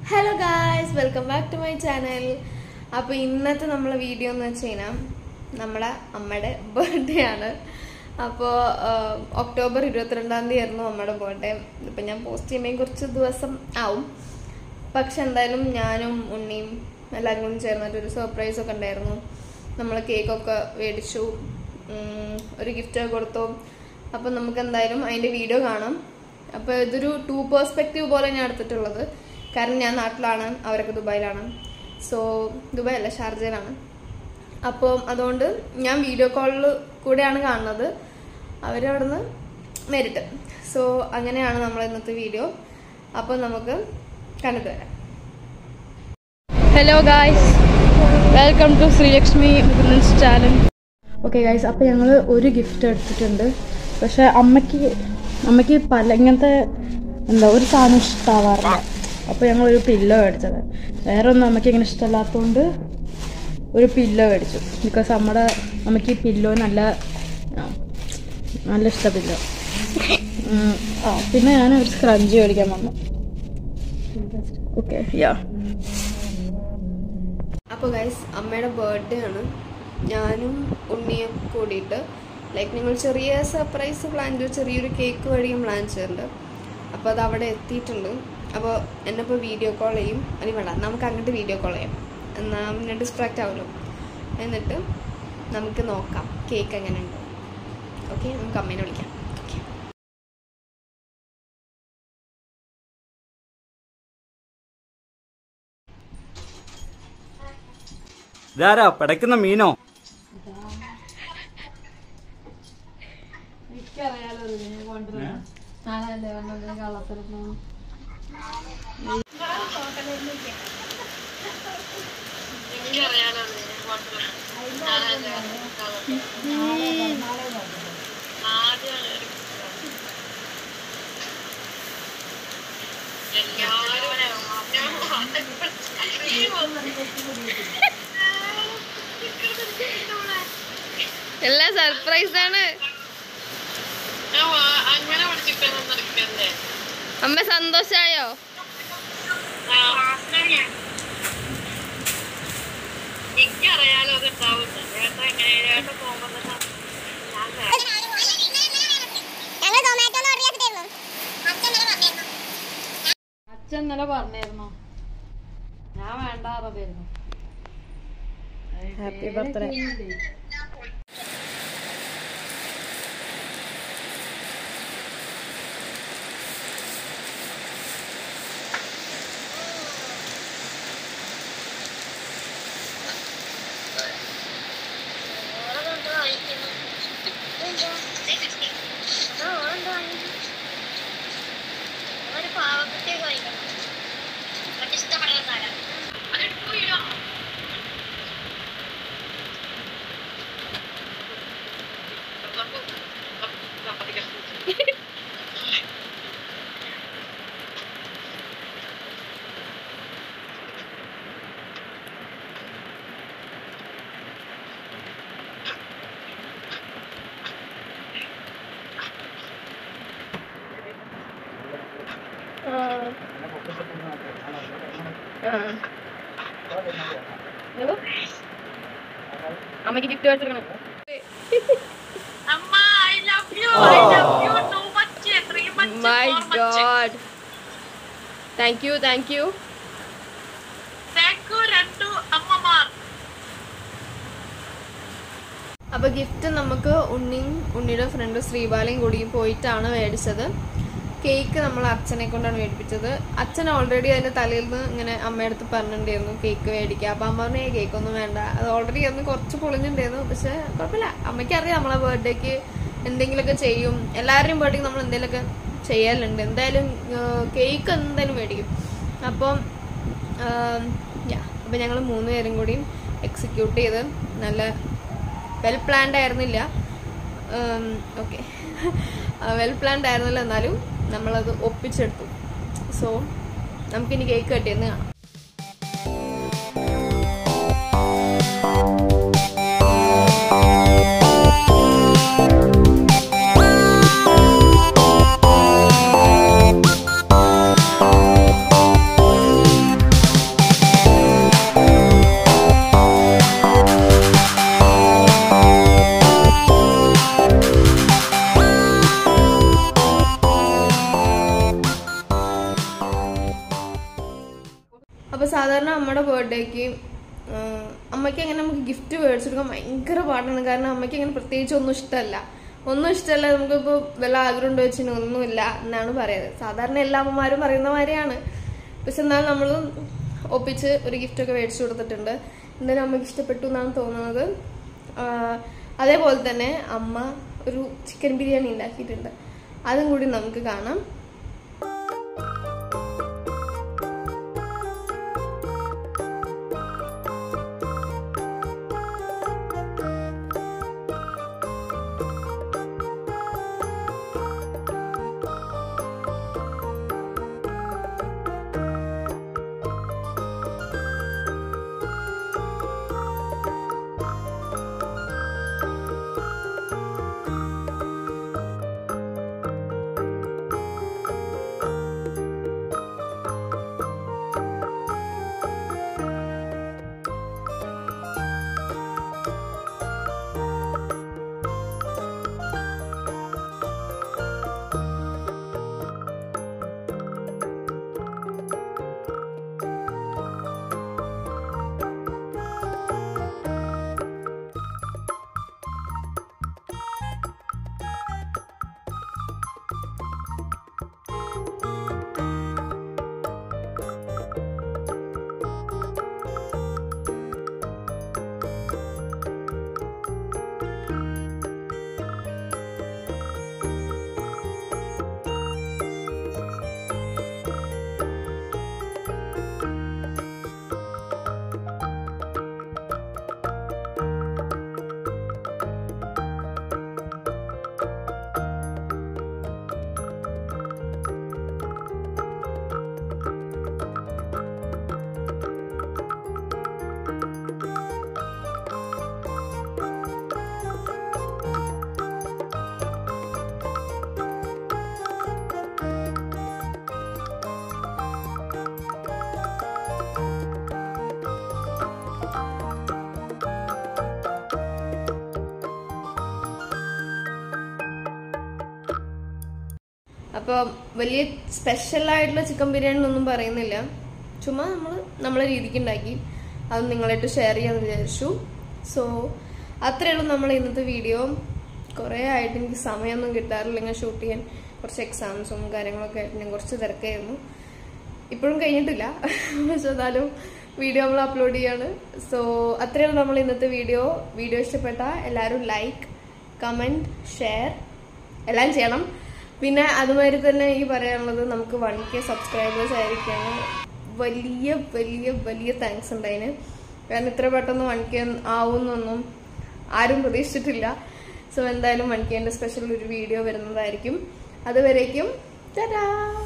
Hello guys welcome back to my channel അപ്പോൾ ഇന്നത്തെ നമ്മളെ വീഡിയോ എന്ന് വെച്ച് കഴിഞ്ഞാൽ നമ്മളെ അമ്മയുടെ ബർത്ത്ഡേ ആണ് അപ്പോൾ ഒക്ടോബർ ഇരുപത്തിരണ്ടാം തീയതി ആയിരുന്നു അമ്മയുടെ ബർത്ത്ഡേ ഇപ്പം ഞാൻ പോസ്റ്റ് ചെയ്യുമ്പോൾ കുറച്ച് ദിവസം ആവും പക്ഷെ എന്തായാലും ഞാനും ഉണ്ണിയും എല്ലാവരും കൂടി ചേർന്നിട്ട് ഒരു സർപ്രൈസ് ഒക്കെ ഉണ്ടായിരുന്നു നമ്മൾ കേക്കൊക്കെ മേടിച്ചു ഉം, ഒരു ഗിഫ്റ്റ് ഒക്കെ കൊടുത്തു അപ്പം നമുക്ക് എന്തായാലും അതിൻ്റെ വീഡിയോ കാണാം അപ്പോൾ ഇതൊരു ടു പേഴ്സ്പെക്റ്റീവ് പോലെ ഞാൻ എടുത്തിട്ടുള്ളത് കാരണം ഞാൻ നാട്ടിലാണ് അവരൊക്കെ ദുബായിലാണ് സോ ദുബായ് അല്ല ഷാർജയിലാണ് അപ്പോൾ അതുകൊണ്ട് ഞാൻ വീഡിയോ കോളിൽ കൂടെയാണ് കാണുന്നത് അവരവിടുന്ന് നേരിട്ട് സോ അങ്ങനെയാണ് നമ്മൾ ഇന്നത്തെ വീഡിയോ അപ്പോൾ നമുക്ക് കണ്ടിട്ട് വരാം hello guys welcome to Sreelakshmi business channel okay guys അപ്പോൾ ഞങ്ങൾ ഒരു ഗിഫ്റ്റ് എടുത്തിട്ടുണ്ട് പക്ഷെ അമ്മയ്ക്ക് അമ്മയ്ക്ക് പല ഇങ്ങനത്തെ എന്താ ഒരു സാധനം ഇഷ്ടമാവാറില്ല അപ്പോൾ ഞങ്ങൾ ഒരു പില്ലോ മേടിച്ചത് വേറെ ഒന്നും അമ്മയ്ക്ക് ഇങ്ങനെ ഇഷ്ടമല്ലാത്തതുകൊണ്ട് ഒരു പില്ലോ മേടിച്ചു ബിക്കോസ് നമ്മുടെ അമ്മയ്ക്ക് ഈ പില്ലോ നല്ല ആ, നല്ല ഇഷ്ട പില്ലോ ആ പിന്നെ ഞാൻ ഒരു സ്ക്രഞ്ച് മേടിക്കാൻ വന്നു ഓക്കെ യാ അപ്പോൾ ഗൈസ് അമ്മയുടെ ബർത്ത്ഡേ ആണ് ഞാനും ഉണ്ണിയും കൂടിയിട്ട് ലൈക്ക് നിങ്ങൾ ചെറിയ സർപ്രൈസ് പ്ലാൻ ചെയ്തു ചെറിയൊരു കേക്ക് വഴിയും പ്ലാൻ ചെയ്തിട്ടുണ്ട് അപ്പോൾ അത് അവിടെ എത്തിയിട്ടുണ്ട് അപ്പോൾ എന്നെ ഇപ്പോൾ വീഡിയോ കോൾ ചെയ്യും അനി വേണ്ട നമുക്ക് അങ്ങോട്ട് വീഡിയോ കോൾ ചെയ്യാം എന്നാൽ പിന്നെ ഡിസ്ട്രാക്റ്റ് ആവുമല്ലോ എന്നിട്ട് നമുക്ക് നോക്കാം കേക്ക് എങ്ങനെയുണ്ട് ഓക്കെ നമുക്ക് അമ്മേനെ വിളിക്കാം ഓക്കെ ഇതാരാ പിടയ്ക്കുന്ന മീനോ എല്ലാം സർപ്രൈസ് ആണ് അങ്ങനെ പഠിച്ചിട്ടൊന്നും നടക്കല്ലേ അമ്മ സന്തോഷായോ എനിക്കറിയാലോ അത് ഉണ്ടാവുന്നു ചേട്ടൻ എങ്ങനെ ചേട്ടൻ പോകുമ്പോ തന്നെ ഞാൻ ഞങ്ങൾ സൊമാറ്റോന്ന് ഓർഡർ ചെയ്തിട്ടായിരുന്നു അച്ഛൻ ഇന്നലെ പറഞ്ഞിരുന്നു അച്ഛൻ ഇന്നലെ പറഞ്ഞായിരുന്നു ഞാൻ വേണ്ട പറഞ്ഞായിരുന്നു ഹാപ്പി ബർത്ത്ഡേ ഓളെന്തോ വാങ്ങിക്കുന്നു ഇതെന്തോ? അതോ ഓളെന്തോ വാങ്ങിക്കുന്നു? ഒരു പാവക്കുട്ടിയൊക്കെ വാങ്ങിക്കണം അവർക്ക് ഇഷ്ടപ്പെടുന്ന സാധനം അമ്മയ്ക്ക് ഗിഫ്റ്റ് വെച്ചിരിക്കണം അമ്മ I love you I love you too much three much my four much god thank you thank you thank you രണ്ടു അമ്മമാർ അപ്പൊ ഗിഫ്റ്റ് നമുക്ക് ഉണ്ണിയും ഉണ്ണിയുടെ ഫ്രണ്ട് ശ്രീബാലയും കൂടി പോയിട്ടാണ് മേടിച്ചത് കേക്ക് നമ്മൾ അച്ഛനെ കൊണ്ടാണ് മേടിപ്പിച്ചത് അച്ഛൻ ഓൾറെഡി അതിന്റെ തലയിൽ നിന്ന് ഇങ്ങനെ അമ്മയടുത്ത് പറഞ്ഞിട്ടുണ്ടായിരുന്നു കേക്ക് മേടിക്കുക അപ്പൊ അമ്മ പറഞ്ഞു കേക്ക് ഒന്നും വേണ്ട അത് ഓൾറെഡി അന്ന് കുറച്ച് പൊളിഞ്ഞിട്ടുണ്ടായിരുന്നു പക്ഷെ കുഴപ്പമില്ല അമ്മയ്ക്ക് അറിയാം നമ്മളെ ബർത്ത്ഡേക്ക് എന്തെങ്കിലുമൊക്കെ ചെയ്യും എല്ലാവരുടെയും ബർത്ത്ഡേക്ക് നമ്മൾ എന്തെങ്കിലുമൊക്കെ ചെയ്യലുണ്ട് എന്തായാലും കേക്ക് എന്തായാലും മേടിക്കും അപ്പം യാ അപ്പം ഞങ്ങൾ മൂന്ന് പേരും കൂടി എക്സിക്യൂട്ട് ചെയ്ത് നല്ല വെൽ പ്ലാൻഡ് ആയിരുന്നില്ല ഓക്കെ വെൽ പ്ലാൻഡ് ആയിരുന്നില്ല എന്നാലും നമ്മളത് ഒപ്പിച്ചെടുത്തു സോ നമുക്കിനി കേക്ക് കട്ടിയെന്ന് കാണാം ആ അപ്പോൾ സാധാരണ അമ്മയുടെ ബർത്ത്ഡേക്ക് അമ്മയ്ക്ക് അങ്ങനെ നമുക്ക് ഗിഫ്റ്റ് മേടിച്ചെടുക്കാൻ ഭയങ്കര പാടാണ് കാരണം അമ്മയ്ക്ക് അങ്ങനെ പ്രത്യേകിച്ച് ഒന്നും ഇഷ്ടമല്ല ഒന്നും ഇഷ്ടമല്ല നമുക്കിപ്പോൾ വല്ല ആഗ്രഹം ഉണ്ടോ വെച്ചാൽ ഒന്നുമില്ല എന്നാണ് പറയുന്നത് സാധാരണ എല്ലാ അമ്മമാരും പറയുന്ന മാതിരിയാണ് പക്ഷെ എന്നാൽ നമ്മൾ ഒപ്പിച്ച് ഒരു ഗിഫ്റ്റൊക്കെ മേടിച്ചു കൊടുത്തിട്ടുണ്ട് എന്തായാലും അമ്മയ്ക്ക് ഇഷ്ടപ്പെട്ടു എന്നാണ് തോന്നുന്നത് ആഹ് അതേപോലെ തന്നെ അമ്മ ഒരു ചിക്കൻ ബിരിയാണി ഉണ്ടാക്കിയിട്ടുണ്ട് അതും കൂടി നമുക്ക് കാണാം അപ്പോൾ വലിയ സ്പെഷ്യൽ ആയിട്ടുള്ള ചിക്കൻ ബിരിയാണി ഒന്നും പറയുന്നില്ല ചുമ്മാ നമ്മൾ നമ്മളെ രീതിക്ക് ഉണ്ടാക്കി അത് നിങ്ങളായിട്ട് ഷെയർ ചെയ്യാമെന്ന് വിചാരിച്ചു സോ അത്രയേ ഉള്ളൂ നമ്മൾ ഇന്നത്തെ വീഡിയോ കുറേ ആയിട്ട് എനിക്ക് സമയമൊന്നും കിട്ടാറില്ല ഇങ്ങനെ ഷൂട്ട് ചെയ്യാൻ കുറച്ച് എക്സാംസും കാര്യങ്ങളൊക്കെ ആയിട്ട് ഞാൻ കുറച്ച് തിരക്കായിരുന്നു ഇപ്പോഴും കഴിഞ്ഞിട്ടില്ല പക്ഷെ എന്നാലും വീഡിയോ നമ്മൾ അപ്ലോഡ് ചെയ്യാണ് സോ അത്രയാണ് നമ്മൾ ഇന്നത്തെ വീഡിയോ വീഡിയോ ഇഷ്ടപ്പെട്ട എല്ലാവരും ലൈക്ക് കമൻറ്റ് ഷെയർ എല്ലാം ചെയ്യണം പിന്നെ അതുമാതിരി തന്നെ ഈ പറയാനുള്ളത് നമുക്ക് വൺ കെ സബ്സ്ക്രൈബേഴ്സ് ആയിരിക്കാണ് വലിയ വലിയ വലിയ താങ്ക്സ് ഉണ്ട് അതിന് കാരണം ഇത്ര പെട്ടെന്ന് വൺ കെ ആവുമെന്നൊന്നും ആരും പ്രതീക്ഷിച്ചിട്ടില്ല സോ എന്തായാലും വൺ കെൻ്റെ സ്പെഷ്യൽ ഒരു വീഡിയോ വരുന്നതായിരിക്കും അതുവരേക്കും ടാ